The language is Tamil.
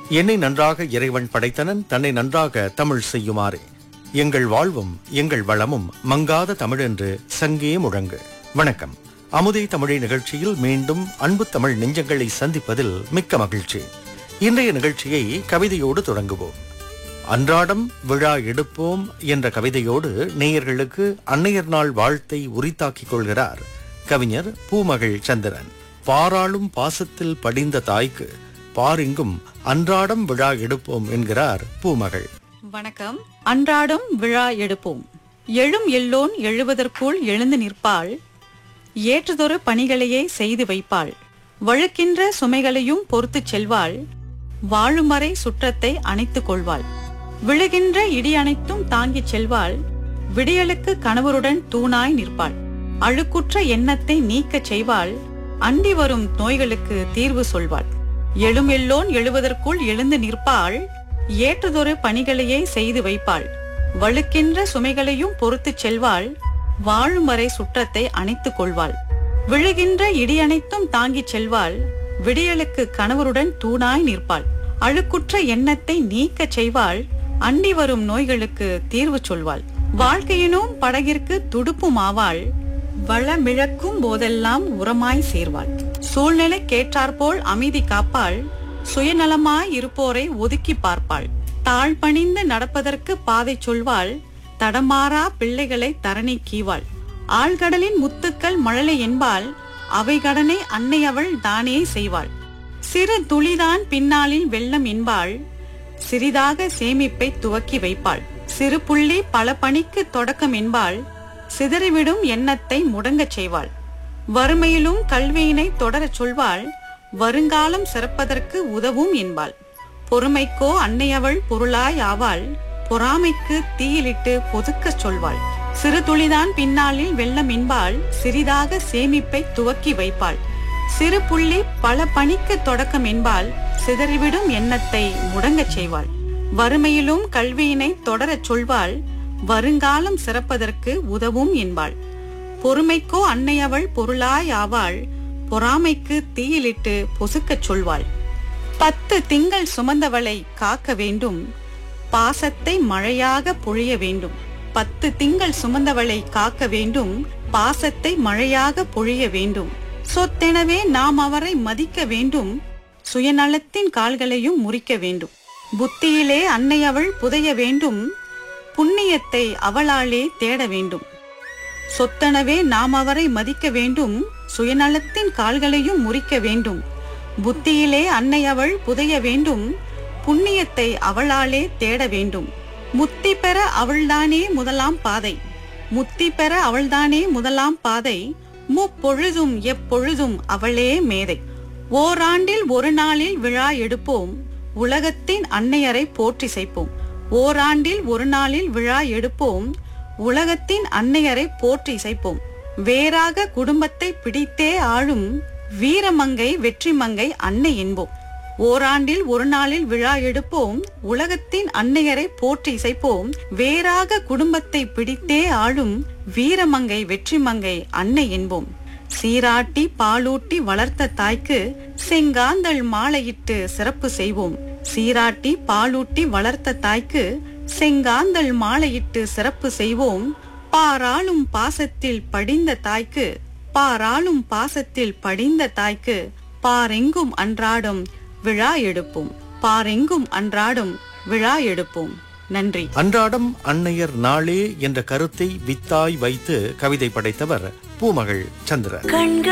என்னை நன்றாக இறைவன் படைத்தனன் தன்னை நன்றாக தமிழ் செய்யுமாறு எங்கள் வாழ்வும் எங்கள் வளமும் மங்காத தமிழென்று சங்கே முழங்கு வணக்கம் அமுதே தமிழை நிகழ்ச்சியில் மீண்டும் அன்பு தமிழ் நெஞ்சங்களை சந்திப்பதில் மிக்க மகிழ்ச்சி இன்றைய நிகழ்ச்சியை கவிதையோடு தொடங்குவோம் அன்றாடம் விழா எடுப்போம் என்ற கவிதையோடு நேயர்களுக்கு அன்னையர் நாள் வாழ்த்தை உரித்தாக்கிக் கொள்கிறார் கவிஞர் பூமகள் சந்திரன் பாராளும் பாசத்தில் படிந்த தாய்க்கு பாரிங்கும் அன்றாடம் விழா எடுப்போம் என்கிறார் பூமகள் வணக்கம் அன்றாடம் விழா எடுப்போம் எழும் எல்லோன் எழுவதற்குள் எழுந்து நிற்பாள் ஏற்றுதொரு பணிகளையே செய்து வைப்பாள் வழுக்கின்ற சுமைகளையும் பொறுத்துச் செல்வாள் வாழுமறை சுற்றத்தை அணைத்துக் கொள்வாள் விழுகின்ற இடி அனைத்தும் தாங்கிச் செல்வாள் விடியலுக்கு கணவருடன் தூணாய் நிற்பாள் அழுக்குற்ற எண்ணத்தை நீக்கச் செய்வாள் அண்டி வரும் நோய்களுக்கு தீர்வு சொல்வாள் எழும் எல்லோன் எழுவதற்குள் எழுந்து நிற்பாள் ஏற்றுதொரு பணிகளையே செய்து வைப்பாள் வழுக்கின்ற சுமைகளையும் பொறுத்துச் செல்வாள் வாழும் வரை சுற்றத்தை அணைத்துக் கொள்வாள் விழுகின்ற இடி அனைத்தும் தாங்கிச் செல்வாள் விடியலுக்கு கணவருடன் தூணாய் நிற்பாள் அழுக்குற்ற எண்ணத்தை நீக்கச் செய்வாள் அண்டி வரும் நோய்களுக்கு தீர்வு சொல்வாள் வாழ்க்கையினும் படகிற்கு துடுப்பும் ஆவாள் வளமிழக்கும் போதெல்லாம் உரமாய் சேர்வாள் சூழ்நிலை கேட்டாற்போல் அமைதி காப்பாள் சுயநலமாய் இருப்போரை ஒதுக்கி பார்ப்பாள் தாழ்பணிந்து நடப்பதற்கு பாதை சொல்வாள் தடமாறா பிள்ளைகளை தரணி கீவாள் ஆழ்கடலின் முத்துக்கள் மழலை என்பாள் அவை கடனை அன்னை அவள் தானே செய்வாள் சிறு துளிதான் பின்னாளில் வெள்ளம் என்பாள் சிறிதாக சேமிப்பை துவக்கி வைப்பாள் சிறு புள்ளி பல பணிக்கு தொடக்கம் என்பாள் சிதறிவிடும் எண்ணத்தை முடங்கச் செய்வாள் வறுமையிலும் கல்வியினை தொடரச் சொல்வாள் வருங்காலம் சிறப்பதற்கு உதவும் என்பாள் பொறுமைக்கோ அன்னையவள் பொருளாய் ஆவாள் பொறாமைக்கு தீயிலிட்டு பொதுக்கச் சொல்வாள் சிறு துளிதான் பின்னாளில் வெள்ளம் என்பாள் சிறிதாக சேமிப்பை துவக்கி வைப்பாள் சிறு புள்ளி பல பணிக்கு தொடக்கம் என்பால் சிதறிவிடும் எண்ணத்தை முடங்கச் செய்வாள் வறுமையிலும் கல்வியினை தொடரச் சொல்வாள் வருங்காலம் சிறப்பதற்கு உதவும் என்பாள் பொறுமைக்கோ அன்னையவள் பொருளாய் ஆவாள் பொறாமைக்கு தீயிலிட்டு பொசுக்கச் சொல்வாள் பத்து திங்கள் சுமந்தவளை காக்க வேண்டும் பாசத்தை மழையாக பொழிய வேண்டும் பத்து திங்கள் சுமந்தவளை காக்க வேண்டும் பாசத்தை மழையாக பொழிய வேண்டும் சொத்தெனவே நாம் அவரை மதிக்க வேண்டும் சுயநலத்தின் கால்களையும் முறிக்க வேண்டும் புத்தியிலே அன்னை அவள் புதைய வேண்டும் புண்ணியத்தை அவளாலே தேட வேண்டும் சொத்தனவே நாம் அவரை மதிக்க வேண்டும் சுயநலத்தின் கால்களையும் முறிக்க வேண்டும் புத்தியிலே அன்னை அவள் புதைய வேண்டும் புண்ணியத்தை அவளாலே தேட வேண்டும் முத்தி பெற அவள்தானே முதலாம் பாதை முத்தி பெற அவள்தானே முதலாம் பாதை முப்பொழுதும் எப்பொழுதும் அவளே மேதை ஓராண்டில் ஒரு நாளில் விழா எடுப்போம் உலகத்தின் அன்னையரை போற்றி செய்ப்போம் ஓராண்டில் ஒரு நாளில் விழா எடுப்போம் உலகத்தின் அன்னையரை போற்றி இசைப்போம் வேறாக குடும்பத்தை பிடித்தே ஆளும் வீரமங்கை வெற்றிமங்கை அன்னை என்போம் ஓராண்டில் ஒரு நாளில் விழா எடுப்போம் உலகத்தின் அன்னையரை போற்றி இசைப்போம் வேறாக குடும்பத்தை பிடித்தே ஆளும் வீரமங்கை வெற்றிமங்கை அன்னை என்போம் சீராட்டி பாலூட்டி வளர்த்த தாய்க்கு செங்காந்தள் மாலையிட்டு சிறப்பு செய்வோம் சீராட்டி பாலூட்டி வளர்த்த தாய்க்கு செங்காந்தள் மாலையிட்டு சிறப்பு செய்வோம் பாராளும் பாசத்தில் படிந்த தாய்க்கு பாராளும் பாசத்தில் படிந்த தாய்க்கு பாரெங்கும் அன்றாடம் விழா எடுப்போம் பாரெங்கும் அன்றாடம் விழா எடுப்போம் நன்றி அன்றாடம் அன்னையர் நாளே என்ற கருத்தை வித்தாய் வைத்து கவிதை படைத்தவர் பூமகள் சந்திரன்